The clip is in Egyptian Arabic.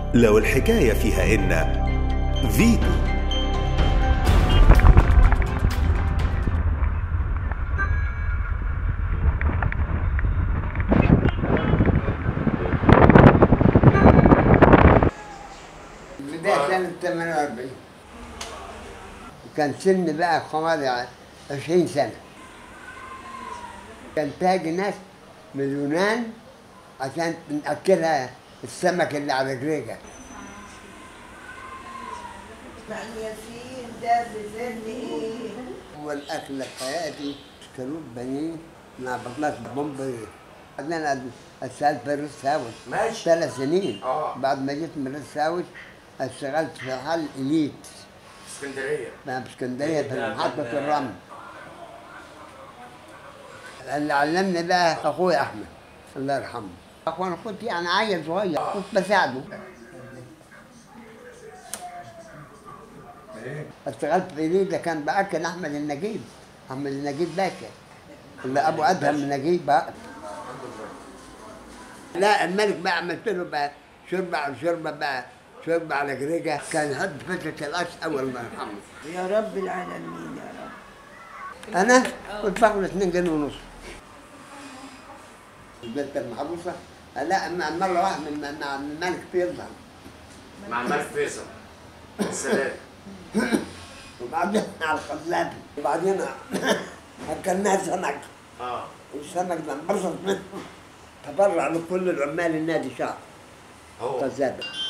لو الحكاية فيها إن فيتو بداية سنة 48 وكان سن بقى حوالي 20 سنة كان تاجي ناس من اليونان عشان نأكلها السمك اللي على رجليها يعني ياسين ده بسن ايه؟ أول أكلة في حياتي كانوا بانيه مع بطلات بومبي بعدين اشتغلت في الريس هاوس ماشي. ثلاث سنين آه. بعد ما جيت من الريس هاوس اشتغلت في حل إليت اسكندريه في اسكندريه في ده محطة كان- الرمل اللي علمني بقى اخوي احمد الله يرحمه وانا كنت يعني عيل صغير كنت بساعده اشتغلت في إيدي ده كان باكل احمد النجيب احمد النجيب باكر اللي ابو ادهم النجيب بقى لا الملك بقى عملت له بقى شربة على شربة بقى شربة على جريجة كان حد فترة القش أول ما يرحمه يا رب العالمين يا رب انا كنت باخد 2 جنيه ونص البنت المحروسه لا مع مره واحده من مع الملك بيظهر مع الملك فيصل السلام وبعدين على الخزاب وبعدين اكلناها سمك اه والسمك ده انبسط منه تبرع لكل العمال النادي شهر هو خزابه